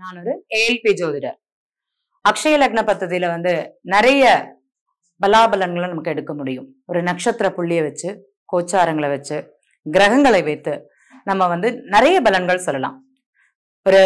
நான் ஒரு ஏஎல்பி ஜோதிடர் அக்ஷய லக்ன பத்ததியில வந்து நிறைய பலாபலன்களை நமக்கு எடுக்க முடியும் ஒரு நட்சத்திர புள்ளியை வச்சு கோச்சாரங்களை வச்சு கிரகங்களை வைத்து நம்ம வந்து நிறைய பலன்கள் சொல்லலாம் ஒரு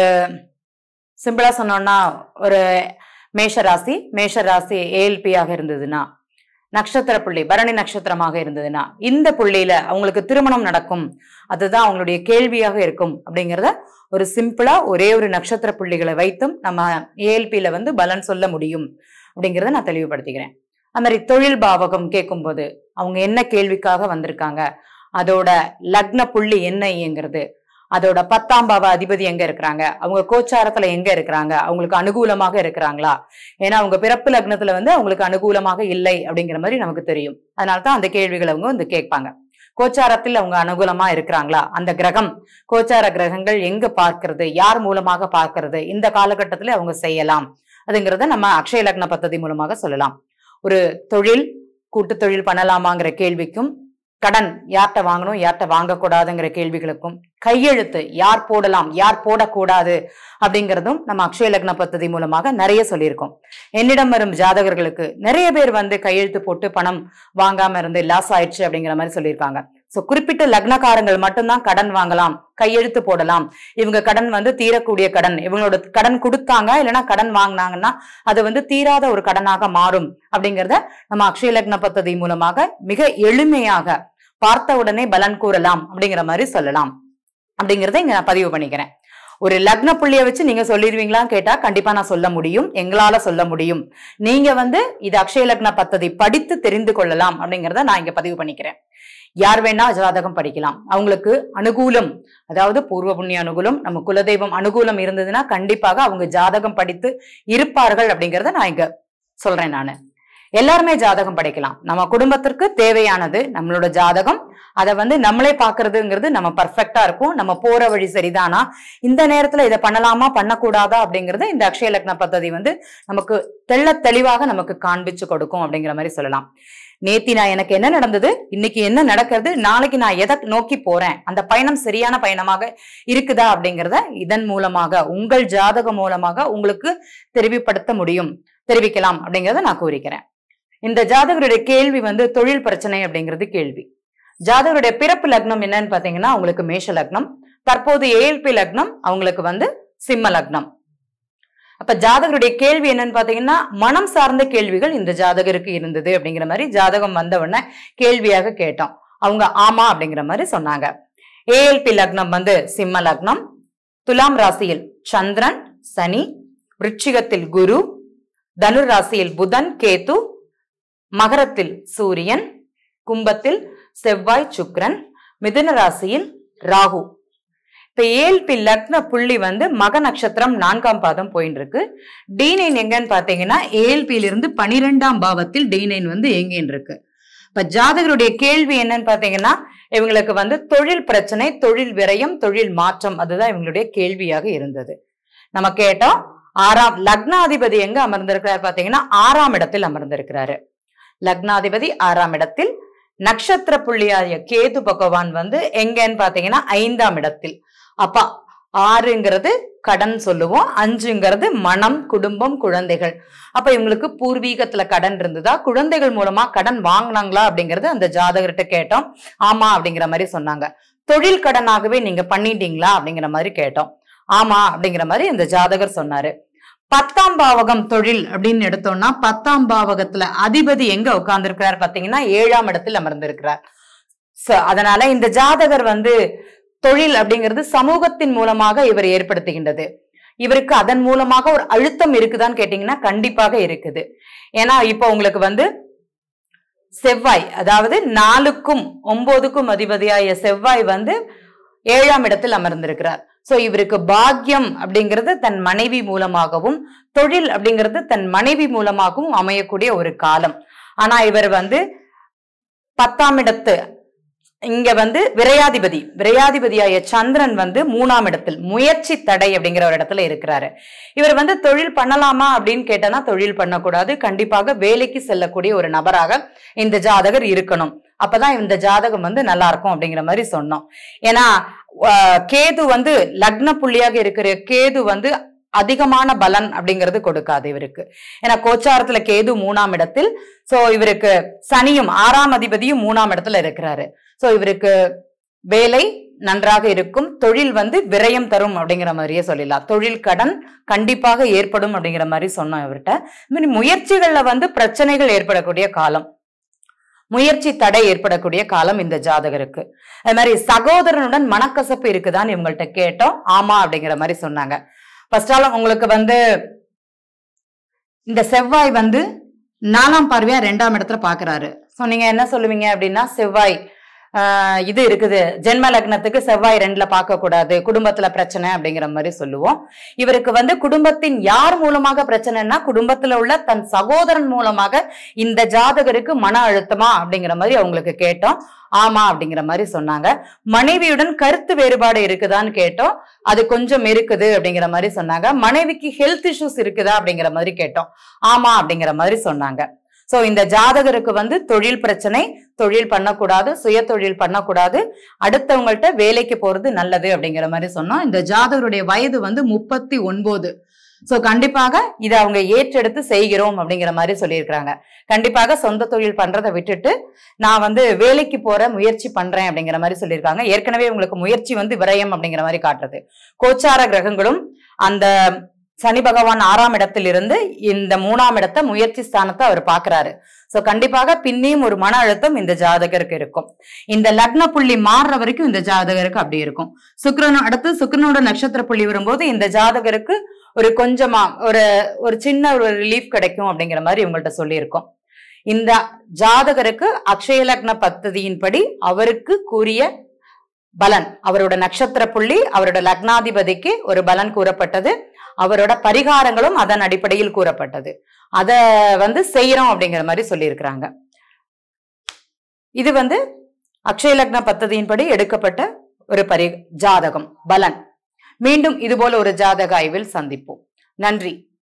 சிம்பிளா சொன்னோம்னா ஒரு மேஷ ராசி மேஷ ராசி ஏஎல்பியாக இருந்ததுன்னா நட்சத்திர புள்ளி பரணி நட்சத்திரமாக இருந்ததுன்னா இந்த புள்ளியில அவங்களுக்கு திருமணம் நடக்கும் அதுதான் அவங்களுடைய கேள்வியாக இருக்கும் அப்படிங்கிறத ஒரு சிம்பிளா ஒரே ஒரு நட்சத்திர புள்ளிகளை வைத்தும் நம்ம ஏஎல்பியில வந்து பலன் சொல்ல முடியும் அப்படிங்கிறத நான் தெளிவுபடுத்திக்கிறேன் அது மாதிரி தொழில் பாவகம் கேட்கும்போது அவங்க என்ன கேள்விக்காக வந்திருக்காங்க அதோட லக்ன புள்ளி என்ன இயங்கிறது அதோட பத்தாம் பாவ அதிபதி எங்க இருக்கிறாங்க அவங்க கோச்சாரத்துல எங்க இருக்கிறாங்க அவங்களுக்கு அனுகூலமாக இருக்கிறாங்களா ஏன்னா அவங்க பிறப்பு லக்னத்துல வந்து அவங்களுக்கு அனுகூலமாக இல்லை அப்படிங்கிற மாதிரி நமக்கு தெரியும் அதனாலதான் அந்த கேள்விகளை அவங்க வந்து கேட்பாங்க கோச்சாரத்தில் அவங்க அனுகூலமா இருக்கிறாங்களா அந்த கிரகம் கோச்சார கிரகங்கள் எங்க பார்க்கிறது யார் மூலமாக பார்க்கிறது இந்த காலகட்டத்துல அவங்க செய்யலாம் அதுங்கிறத நம்ம அக்ஷய லக்ன பദ്ധதி மூலமாக சொல்லலாம் ஒரு தொழில் கூட்டு தொழில் பண்ணலாமாங்கிற கேள்விக்கும் கடன் யார்கிட்ட வாங்கணும் யார்கிட்ட வாங்கக்கூடாதுங்கிற கேள்விகளுக்கும் கையெழுத்து யார் போடலாம் யார் போடக்கூடாது அப்படிங்கிறதும் நம்ம அக்ஷய லக்ன பദ്ധதி மூலமாக நிறைய சொல்லியிருக்கோம் என்னிடம் வரும் ஜாதகர்களுக்கு நிறைய பேர் வந்து கையெழுத்து போட்டு பணம் வாங்காம இருந்து லாஸ் ஆயிடுச்சு அப்படிங்கிற மாதிரி சொல்லியிருக்காங்க சோ குறிப்பிட்ட லக்னக்காரங்கள் மட்டும்தான் கடன் வாங்கலாம் கையெழுத்து போடலாம் இவங்க கடன் வந்து தீரக்கூடிய கடன் இவங்களோட கடன் கொடுத்தாங்க இல்லைன்னா கடன் வாங்கினாங்கன்னா அது வந்து தீராத ஒரு கடனாக மாறும் அப்படிங்கறத நம்ம அக்ஷய லக்ன பദ്ധதி மூலமாக மிக எளிமையாக பார்த்த உடனே பலன் கூறலாம் அப்படிங்கிற மாதிரி சொல்லலாம் அப்படிங்கறத இங்க நான் பதிவு பண்ணிக்கிறேன் ஒரு லக்ன புள்ளிய வச்சு நீங்க சொல்லிடுவீங்களா கேட்டா கண்டிப்பா நான் சொல்ல முடியும் எங்களால சொல்ல முடியும் நீங்க வந்து இது அக்ஷய லக்ன பத்ததி படித்து தெரிந்து கொள்ளலாம் அப்படிங்கறத நான் இங்க பதிவு பண்ணிக்கிறேன் யார் வேணா ஜாதகம் படிக்கலாம் அவங்களுக்கு அனுகூலம் அதாவது பூர்வ புண்ணிய அனுகூலம் நம்ம குலதெய்வம் அனுகூலம் இருந்ததுன்னா கண்டிப்பாக அவங்க ஜாதகம் படித்து இருப்பார்கள் அப்படிங்கறத நான் இங்க சொல்றேன் நானு எல்லாருமே ஜாதகம் படிக்கலாம் நம்ம குடும்பத்திற்கு தேவையானது நம்மளோட ஜாதகம் அதை வந்து நம்மளே பாக்குறதுங்கிறது நம்ம பர்ஃபெக்டா இருக்கும் நம்ம போற வழி சரிதானா இந்த நேரத்துல இதை பண்ணலாமா பண்ணக்கூடாதா அப்படிங்கறது இந்த அக்ஷய லக்ன பദ്ധதி வந்து நமக்கு தெள்ள தெளிவாக நமக்கு காண்பிச்சு கொடுக்கும் அப்படிங்கிற மாதிரி சொல்லலாம் நேத்தி நான் எனக்கு என்ன நடந்தது இன்னைக்கு என்ன நடக்கிறது நாளைக்கு நான் எதை நோக்கி போறேன் அந்த பயணம் சரியான பயணமாக இருக்குதா அப்படிங்கறத இதன் மூலமாக உங்கள் ஜாதகம் மூலமாக உங்களுக்கு தெரிவிப்படுத்த முடியும் தெரிவிக்கலாம் அப்படிங்கறத நான் கூறிக்கிறேன் இந்த ஜாதகருடைய கேள்வி வந்து தொழில் பிரச்சனை அப்படிங்கிறது கேள்வி ஜாதகருடைய பிறப்பு லக்னம் என்னன்னு பாத்தீங்கன்னா அவங்களுக்கு மேஷ லக்னம் தற்போது ஏஎல்பி லக்னம் அவங்களுக்கு வந்து சிம்ம லக்னம் அப்ப ஜாதகருடைய கேள்வி என்னன்னு பாத்தீங்கன்னா மனம் சார்ந்த கேள்விகள் இந்த ஜாதகருக்கு இருந்தது அப்படிங்கிற மாதிரி ஜாதகம் வந்த உடனே கேள்வியாக கேட்டோம் அவங்க ஆமா அப்படிங்கிற மாதிரி சொன்னாங்க ஏஎல்பி லக்னம் வந்து சிம்ம லக்னம் துலாம் ராசியில் சந்திரன் சனி விருச்சிகத்தில் குரு தனுர் ராசியில் புதன் கேது மகரத்தில் சூரியன் கும்பத்தில் செவ்வாய் சுக்கிரன் மிதுன ராசியில் ராகு இப்ப ஏழ்பி லக்ன புள்ளி வந்து மக நட்சத்திரம் நான்காம் பாதம் போயின்னு இருக்கு டி நைன் எங்கன்னு பாத்தீங்கன்னா ஏழ்பியில இருந்து பனிரெண்டாம் பாவத்தில் டி நைன் வந்து எங்கேன்னு இருக்கு இப்ப ஜாதகருடைய கேள்வி என்னன்னு பாத்தீங்கன்னா இவங்களுக்கு வந்து தொழில் பிரச்சனை தொழில் விரயம் தொழில் மாற்றம் அதுதான் இவங்களுடைய கேள்வியாக இருந்தது நம்ம கேட்டோம் ஆறாம் லக்னாதிபதி எங்க அமர்ந்திருக்கிறார் பாத்தீங்கன்னா ஆறாம் இடத்தில் அமர்ந்திருக்கிறாரு லக்னாதிபதி ஆறாம் இடத்தில் நட்சத்திர புள்ளியாகிய கேது பகவான் வந்து எங்கன்னு பாத்தீங்கன்னா ஐந்தாம் இடத்தில் அப்ப ஆறுங்கிறது கடன் சொல்லுவோம் அஞ்சுங்கிறது மனம் குடும்பம் குழந்தைகள் அப்ப இவங்களுக்கு பூர்வீகத்துல கடன் இருந்ததா குழந்தைகள் மூலமா கடன் வாங்கினாங்களா அப்படிங்கறது அந்த ஜாதகர்கிட்ட கேட்டோம் ஆமா அப்படிங்கிற மாதிரி சொன்னாங்க தொழில் கடனாகவே நீங்க பண்ணிட்டீங்களா அப்படிங்கிற மாதிரி கேட்டோம் ஆமா அப்படிங்கிற மாதிரி இந்த ஜாதகர் சொன்னாரு பத்தாம் பாவகம் தொழில் அப்படின்னு எடுத்தோம்னா பத்தாம் பாவகத்துல அதிபதி எங்க உட்கார்ந்துருக்கிறார் பாத்தீங்கன்னா ஏழாம் இடத்தில் அமர்ந்திருக்கிறார் So, அதனால இந்த ஜாதகர் வந்து தொழில் அப்படிங்கிறது சமூகத்தின் மூலமாக இவர் ஏற்படுத்துகின்றது இவருக்கு அதன் மூலமாக ஒரு அழுத்தம் இருக்குதான்னு கேட்டீங்கன்னா கண்டிப்பாக இருக்குது ஏன்னா இப்போ உங்களுக்கு வந்து செவ்வாய் அதாவது நாலுக்கும் ஒன்பதுக்கும் அதிபதியாய செவ்வாய் வந்து ஏழாம் இடத்தில் அமர்ந்திருக்கிறார் சோ இவருக்கு பாக்கியம் அப்படிங்கிறது தன் மனைவி மூலமாகவும் தொழில் அப்படிங்கிறது தன் மனைவி மூலமாகவும் அமையக்கூடிய ஒரு காலம் ஆனா இவர் வந்து பத்தாம் இடத்து இங்க வந்து விரையாதிபதி விரையாதிபதியாய சந்திரன் வந்து மூணாம் இடத்தில் முயற்சி தடை அப்படிங்கிற ஒரு இடத்துல இருக்கிறாரு இவர் வந்து தொழில் பண்ணலாமா அப்படின்னு கேட்டனா தொழில் பண்ணக்கூடாது கண்டிப்பாக வேலைக்கு செல்லக்கூடிய ஒரு நபராக இந்த ஜாதகர் இருக்கணும் அப்பதான் இந்த ஜாதகம் வந்து நல்லா இருக்கும் அப்படிங்கிற மாதிரி சொன்னோம் ஏன்னா ஆஹ், கேது வந்து லக்ன புள்ளியாக இருக்கிற கேது வந்து அதிகமான பலன் அப்படிங்கிறது கொடுக்காது இவருக்கு ஏன்னா கோச்சாரத்துல கேது மூணாம் இடத்தில் சோ இவருக்கு சனியும் ஆறாம் அதிபதியும் மூணாம் இடத்துல இருக்கிறாரு சோ இவருக்கு வேலை நன்றாக இருக்கும் தொழில் வந்து விரயம் தரும் அப்படிங்கிற மாதிரியே சொல்லலாம் தொழில் கடன் கண்டிப்பாக ஏற்படும் அப்படிங்கிற மாதிரி சொன்னோம் இவர்கிட்ட இது மாதிரி முயற்சிகள்ல வந்து பிரச்சனைகள் ஏற்படக்கூடிய காலம் முயற்சி தடை ஏற்படக்கூடிய காலம் இந்த ஜாதகருக்கு அது மாதிரி சகோதரனுடன் மனக்கசப்பு இருக்குதான்னு இவங்கள்ட்ட கேட்டோம் ஆமா அப்படிங்கிற மாதிரி சொன்னாங்க ஃபர்ஸ்ட் ஆல் உங்களுக்கு வந்து இந்த செவ்வாய் வந்து நாலாம் பார்வையா ரெண்டாம் இடத்துல பாக்குறாரு ஸோ நீங்க என்ன சொல்லுவீங்க அப்படின்னா செவ்வாய் ஆஹ் இது இருக்குது ஜென்ம லக்னத்துக்கு செவ்வாய் ரெண்டுல பார்க்க கூடாது குடும்பத்துல பிரச்சனை அப்படிங்கிற மாதிரி சொல்லுவோம் இவருக்கு வந்து குடும்பத்தின் யார் மூலமாக பிரச்சனைனா குடும்பத்துல உள்ள தன் சகோதரன் மூலமாக இந்த ஜாதகருக்கு மன அழுத்தமா அப்படிங்கிற மாதிரி அவங்களுக்கு கேட்டோம் ஆமா அப்படிங்கிற மாதிரி சொன்னாங்க மனைவியுடன் கருத்து வேறுபாடு இருக்குதான்னு கேட்டோம் அது கொஞ்சம் இருக்குது அப்படிங்கிற மாதிரி சொன்னாங்க மனைவிக்கு ஹெல்த் இஷ்யூஸ் இருக்குதா அப்படிங்கிற மாதிரி கேட்டோம் ஆமா அப்படிங்கிற மாதிரி சொன்னாங்க சோ இந்த ஜாதகருக்கு வந்து தொழில் பிரச்சனை தொழில் பண்ணக்கூடாது சுய தொழில் பண்ணக்கூடாது அடுத்தவங்கள்ட்ட வேலைக்கு போறது நல்லது அப்படிங்கிற மாதிரி சொன்னோம் இந்த ஜாதகருடைய வயது வந்து முப்பத்தி ஒன்பது சோ கண்டிப்பாக இதை அவங்க ஏற்றெடுத்து செய்கிறோம் அப்படிங்கிற மாதிரி சொல்லியிருக்கிறாங்க கண்டிப்பாக சொந்த தொழில் பண்றதை விட்டுட்டு நான் வந்து வேலைக்கு போற முயற்சி பண்றேன் அப்படிங்கிற மாதிரி சொல்லியிருக்காங்க ஏற்கனவே உங்களுக்கு முயற்சி வந்து விரயம் அப்படிங்கிற மாதிரி காட்டுறது கோச்சார கிரகங்களும் அந்த சனி பகவான் ஆறாம் இடத்திலிருந்து இந்த மூணாம் இடத்தை முயற்சி ஸ்தானத்தை அவர் பாக்குறாரு சோ கண்டிப்பாக பின்னியும் ஒரு மன அழுத்தம் இந்த ஜாதகருக்கு இருக்கும் இந்த லக்ன புள்ளி மாறுற வரைக்கும் இந்த ஜாதகருக்கு அப்படி இருக்கும் சுக்கிரன் அடுத்து சுக்கிரனோட நட்சத்திர புள்ளி வரும்போது இந்த ஜாதகருக்கு ஒரு கொஞ்சமா ஒரு ஒரு சின்ன ஒரு ரிலீஃப் கிடைக்கும் அப்படிங்கிற மாதிரி உங்கள்ட்ட சொல்லியிருக்கோம் இந்த ஜாதகருக்கு அக்ஷய லக்ன பத்ததியின்படி அவருக்கு கூறிய பலன் அவரோட நட்சத்திர புள்ளி அவரோட லக்னாதிபதிக்கு ஒரு பலன் கூறப்பட்டது அவரோட பரிகாரங்களும் அதன் அடிப்படையில் கூறப்பட்டது அத வந்து செய்யறோம் அப்படிங்கிற மாதிரி சொல்லியிருக்கிறாங்க இது வந்து அக்ஷய லக்ன பத்ததியின்படி எடுக்கப்பட்ட ஒரு பரி ஜாதகம் பலன் மீண்டும் இதுபோல ஒரு ஜாதக ஆய்வில் சந்திப்போம் நன்றி